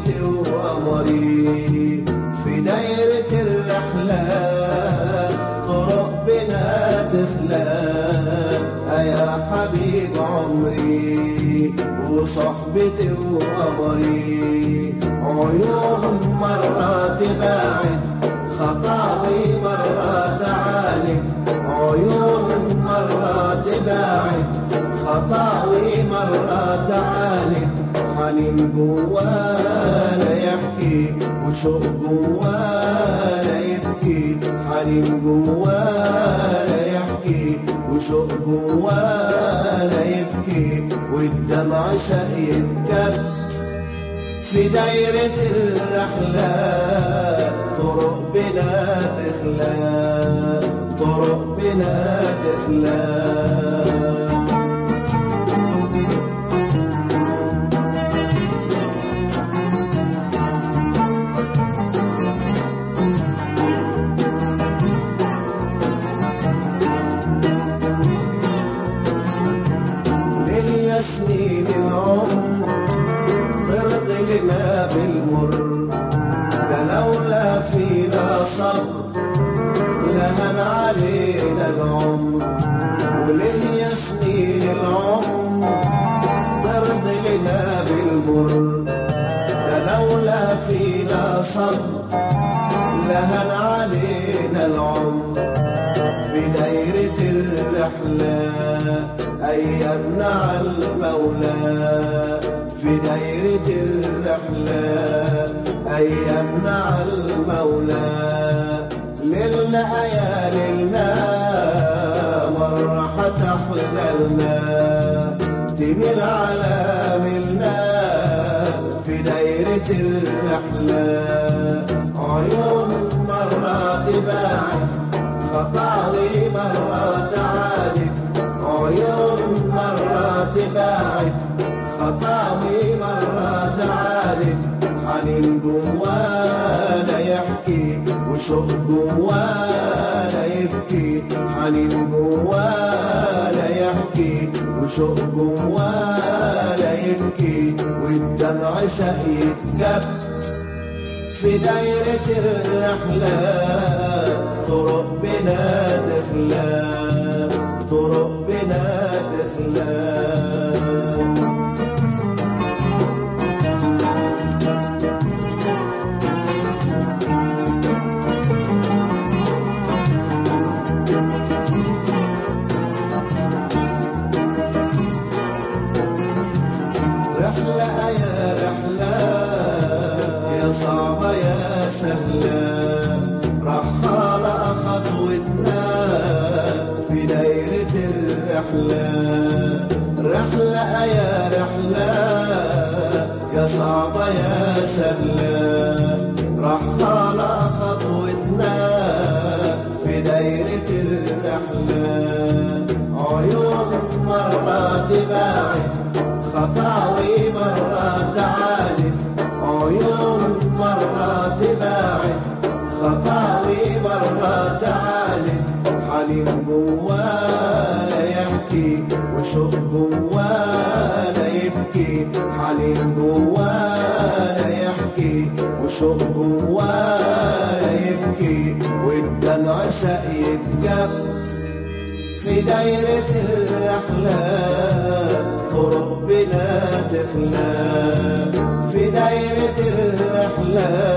صحبتي وقمري في دايرة الرحلة طرق بنا تخلى يا حبيب عمري وصحبتي وقمري عيون مرة تباعد خطاوي مرة تعالي عيون مرة تباعد خطاوي مرة تعالي حنين جوانا يحكي وشوق جوانا يبكي حنين جوانا يحكي وشوق جوانا يبكي والدمع شقيت كبت في دايرة الرحلة طرق بنا تخلى طرق بنا تخلى ليا سنين العمر ترضي لنا بالمر ده لولا فينا صبر لهن علينا العمر وليا سنين العمر ترضي لنا بالمر ده لولا فينا صبر لهن علينا العمر في دايرة الرحلة أيامنا على المولى في دايرة الرحلة أيامنا على المولى ليلنا يا ليلنا مرة حتحللنا تميل على ملنا في دايرة الرحلة عيون مرة تباعد خطاوي مرة تعالي عيون مرة تباعد خطاوي مرة تعالي حنين جوانا يحكي وشوق جوانا يبكي حنين جوانا يحكي وشوق جوانا يبكي والدمع سقيت كبت في دايرة الرحلة طرق بنا تخلى طرق بنا تخلى رحلة يا رحلة يا صعبة يا سهلة رحالة خطوتنا في دايرة الرحلة رحلة يا رحلة يا صعبة يا سهلة رحالة خطوتنا في دايرة الرحلة عيون مرة تباعد خطاوي مرة تعالي عيون مرة تباعد خطاوي مرة تعالي حنين جوانا يحكي وشوق جوانا يبكي حنين جوانا يحكي وشوق جوانا يبكي والدمع سقيت كبت في دايرة الرحلة طرق بنا تخلى في دايرة الرحلة